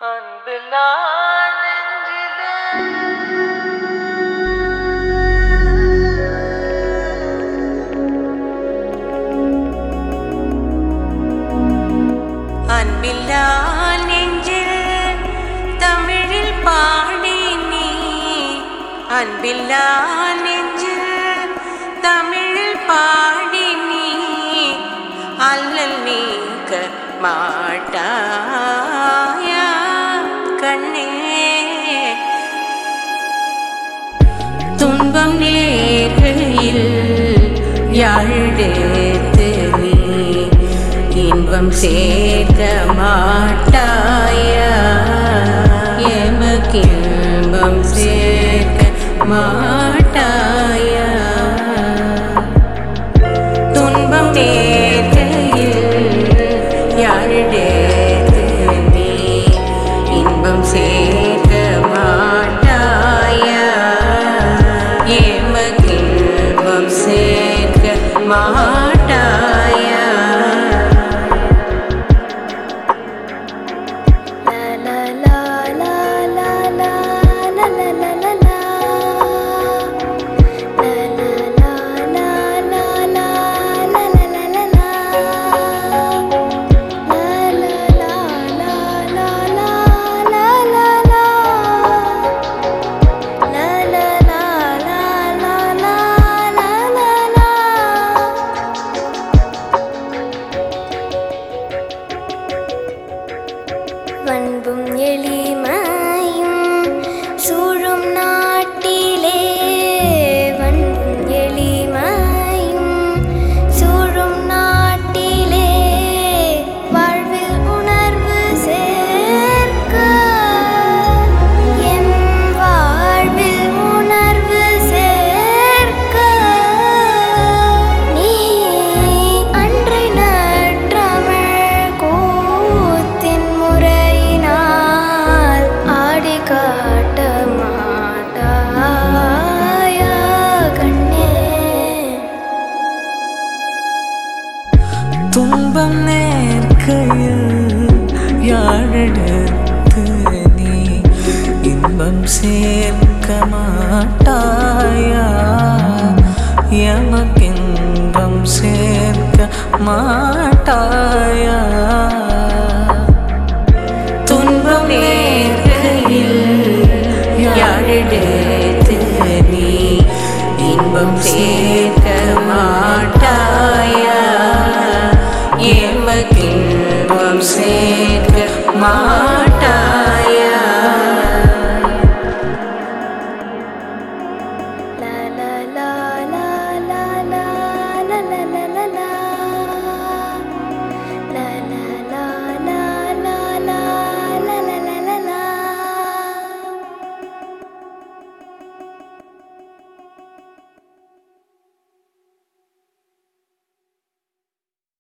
அன்புலா நெஞ்சிலே அன்பில்லா நெஞ்சில் தமிழில் பாடி நீ அன்பில்லா நெஞ்சில் தமிழில் பாடி நீ அல்லல் நீக்க மாட்டாயா கண்ணே துன்பம் நேர்கையில் யாழெடுத்து நீ இன்பம் சேர்க்க மாட்டாயா எமக்கு இன்பம் சேர்க்க மாட்டாயா துன்பம் நேர்கையில் யாழெடுத்து நீ இன்பம் சேர்க்க மாட்டாயா எமக்கு இன்பம் சேர்க்க மாட்டாயா பண்பும் எளிமையும் சூழும் நாட்டிலே பண்பும் எளிமையும் சூழும் நாட்டிலே வாழ்வில் உணர்வு சேர்க்க என் வாழ்வில் உணர்வு சேர்க்க நீ அன்றை நற்றமிழ் கூத்தின் முறையினால் ஆடி காட்ட மாட்டாயா கண்ணே துன்பம் நேர்க்கையில் யாழெடுத்து நீ இன்பம் சேர்க்க மாட்டாயா எமக்கு இன்பம் சேர்க்க மாட்டாயா துன்பம் நேர்கையில் யாழெடுத்து நீ இன்பம் சேர்க்க மாட்டாயா எமக்கு இன்பம் சேர்க்க மாட்டாயா